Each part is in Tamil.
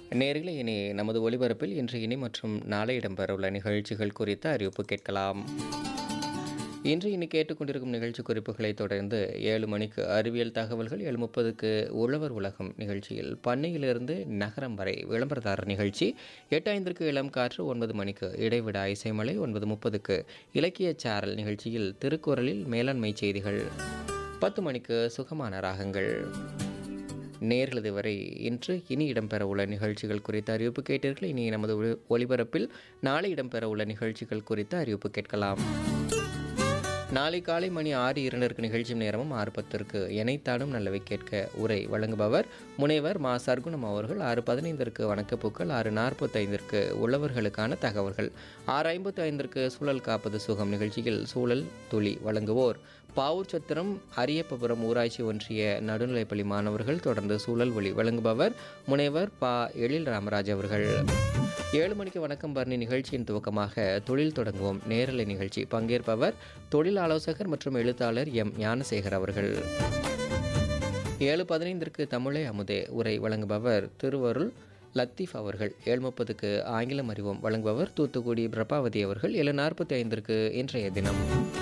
நேர்களே இனி நமது ஒலிபரப்பில் இன்று இனி மற்றும் நாளை இடம்பெறவுள்ள நிகழ்ச்சிகள் குறித்த அறிவிப்பு கேட்கலாம் இன்று இனி கேட்டுக்கொண்டிருக்கும் நிகழ்ச்சி குறிப்புகளை தொடர்ந்து ஏழு மணிக்கு அறிவியல் தகவல்கள் ஏழு முப்பதுக்கு உழவர் உலகம் நிகழ்ச்சியில் பண்ணையிலிருந்து நகரம் வரை விளம்பரதாரர் நிகழ்ச்சி எட்டு ஐந்திற்கு இளம் காற்று ஒன்பது மணிக்கு இடைவிடா இசைமலை ஒன்பது முப்பதுக்கு இலக்கிய சாரல் நிகழ்ச்சியில் திருக்குறளில் மேலாண்மை செய்திகள் பத்து மணிக்கு சுகமான ராகங்கள் நேர்களது வரை இன்று இனி இடம்பெறவுள்ள நிகழ்ச்சிகள் குறித்த அறிவிப்பு கேட்டீர்கள் இனி நமது ஒளி- ஒலிபரப்பில் நாளை இடம்பெறவுள்ள நிகழ்ச்சிகள் குறித்த அறிவிப்பு கேட்கலாம் நாளை காலை மணி ஆறு இரண்டிற்கு நிகழ்ச்சி நேரமும் ஆறு பத்திற்கு எனைத்தானும் நல்லவை கேட்க உரை வழங்குபவர் முனைவர் மா சர்க்குணம் அவர்கள் ஆறு பதினைந்திற்கு வணக்கப்பூக்கள் ஆறு நாற்பத்தைந்திற்கு உழவர்களுக்கான தகவல்கள் ஆறு ஐம்பத்தி ஐந்திற்கு சூழல் காப்பது சுகம் நிகழ்ச்சியில் சூழல் துளி வழங்குவோர் பாவூர் சத்திரம் அரியப்பபுரம் ஊராட்சி ஒன்றிய நடுநிலைப்பள்ளி மாணவர்கள் தொடர்ந்து சூழல் ஒளி வழங்குபவர் முனைவர் பா எழில் ராமராஜ் அவர்கள் ஏழு மணிக்கு வணக்கம் பரணி நிகழ்ச்சியின் துவக்கமாக தொழில் தொடங்குவோம் நேரலை நிகழ்ச்சி பங்கேற்பவர் தொழில் ஆலோசகர் மற்றும் எழுத்தாளர் எம் ஞானசேகர் அவர்கள் ஏழு பதினைந்திற்கு தமிழே அமுதே உரை வழங்குபவர் திருவருள் லத்தீஃப் அவர்கள் ஏழு முப்பதுக்கு ஆங்கிலம் அறிவோம் வழங்குபவர் தூத்துக்குடி பிரபாவதி அவர்கள் ஏழு நாற்பத்தி ஐந்திற்கு இன்றைய தினம்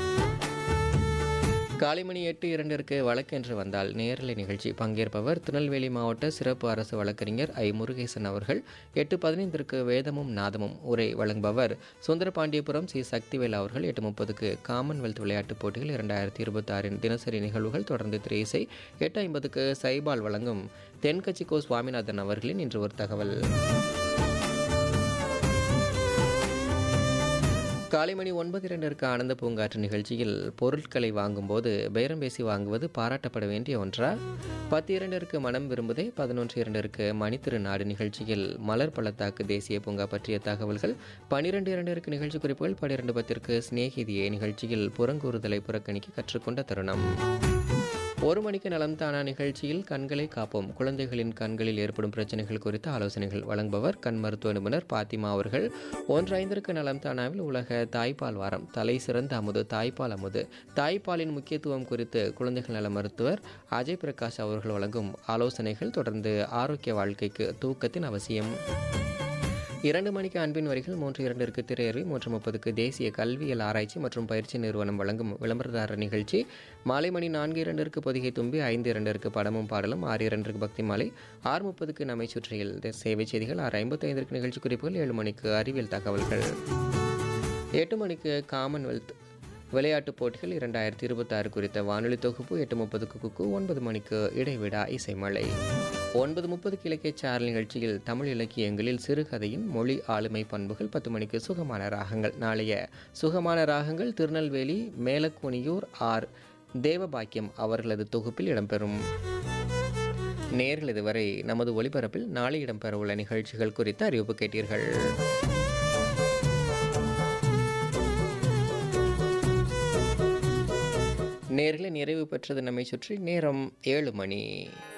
காலை மணி எட்டு இரண்டிற்கு வழக்கென்று வந்தால் நேரலை நிகழ்ச்சி பங்கேற்பவர் திருநெல்வேலி மாவட்ட சிறப்பு அரசு வழக்கறிஞர் ஐ முருகேசன் அவர்கள் எட்டு பதினைந்திற்கு வேதமும் நாதமும் உரை வழங்குபவர் சுந்தரபாண்டியபுரம் சி சக்திவேல் அவர்கள் எட்டு முப்பதுக்கு காமன்வெல்த் விளையாட்டுப் போட்டிகள் இரண்டாயிரத்தி இருபத்தி ஆறின் தினசரி நிகழ்வுகள் தொடர்ந்து திரை இசை எட்டு ஐம்பதுக்கு சைபால் வழங்கும் தென்கட்சி கோ சுவாமிநாதன் அவர்களின் இன்று ஒரு தகவல் காலை மணி ஒன்பது இரண்டிற்கு ஆனந்த பூங்காற்று நிகழ்ச்சியில் பொருட்களை வாங்கும்போது பேரம் பேசி வாங்குவது பாராட்டப்பட வேண்டிய ஒன்றா பத்து இரண்டிற்கு மனம் விரும்புதே பதினொன்று இரண்டிற்கு மணித்திருநாடு நிகழ்ச்சியில் மலர் பள்ளத்தாக்கு தேசிய பூங்கா பற்றிய தகவல்கள் பனிரெண்டு இரண்டிற்கு நிகழ்ச்சி குறிப்புகள் பனிரெண்டு பத்திற்கு சிநேகிதியே நிகழ்ச்சியில் புறங்கூறுதலை புறக்கணிக்க கற்றுக்கொண்ட தருணம் ஒரு மணிக்கு நலம் தானா நிகழ்ச்சியில் கண்களை காப்போம் குழந்தைகளின் கண்களில் ஏற்படும் பிரச்சனைகள் குறித்த ஆலோசனைகள் வழங்குபவர் கண் மருத்துவ நிபுணர் பாத்திமா அவர்கள் ஒன்று ஐந்திற்கு நலம் தானாவில் உலக தாய்ப்பால் வாரம் தலை சிறந்த அமுது தாய்ப்பால் அமுது தாய்ப்பாலின் முக்கியத்துவம் குறித்து குழந்தைகள் நல மருத்துவர் அஜய் பிரகாஷ் அவர்கள் வழங்கும் ஆலோசனைகள் தொடர்ந்து ஆரோக்கிய வாழ்க்கைக்கு தூக்கத்தின் அவசியம் இரண்டு மணிக்கு அன்பின் வரிகள் மூன்று இரண்டிற்கு திரையறி மூன்று முப்பதுக்கு தேசிய கல்வியல் ஆராய்ச்சி மற்றும் பயிற்சி நிறுவனம் வழங்கும் விளம்பரதாரர் நிகழ்ச்சி மாலை மணி நான்கு இரண்டிற்கு பொதிகை தும்பி ஐந்து இரண்டிற்கு படமும் பாடலும் ஆறு இரண்டிற்கு பக்தி மாலை ஆறு முப்பதுக்கு நம்மை சுற்றியில் சேவை செய்திகள் ஆறு ஐம்பத்தி ஐந்திற்கு நிகழ்ச்சி குறிப்புகள் ஏழு மணிக்கு அறிவியல் தகவல்கள் எட்டு மணிக்கு காமன்வெல்த் விளையாட்டுப் போட்டிகள் இரண்டாயிரத்தி இருபத்தாறு குறித்த வானொலி தொகுப்பு எட்டு முப்பதுக்கு குக்கு ஒன்பது மணிக்கு இடைவிடா இசைமலை ஒன்பது முப்பதுக்கு இலக்கிய சாரல் நிகழ்ச்சியில் தமிழ் இலக்கியங்களில் சிறுகதையின் மொழி ஆளுமை பண்புகள் பத்து மணிக்கு சுகமான ராகங்கள் நாளைய சுகமான ராகங்கள் திருநெல்வேலி மேலக்குனியூர் ஆர் தேவபாக்கியம் அவர்களது தொகுப்பில் இடம்பெறும் நேர்கள் இதுவரை நமது ஒலிபரப்பில் நாளை இடம்பெறவுள்ள நிகழ்ச்சிகள் குறித்த அறிவிப்பு கேட்டீர்கள் நேர்களை நிறைவு பெற்றது நம்மை சுற்றி நேரம் ஏழு மணி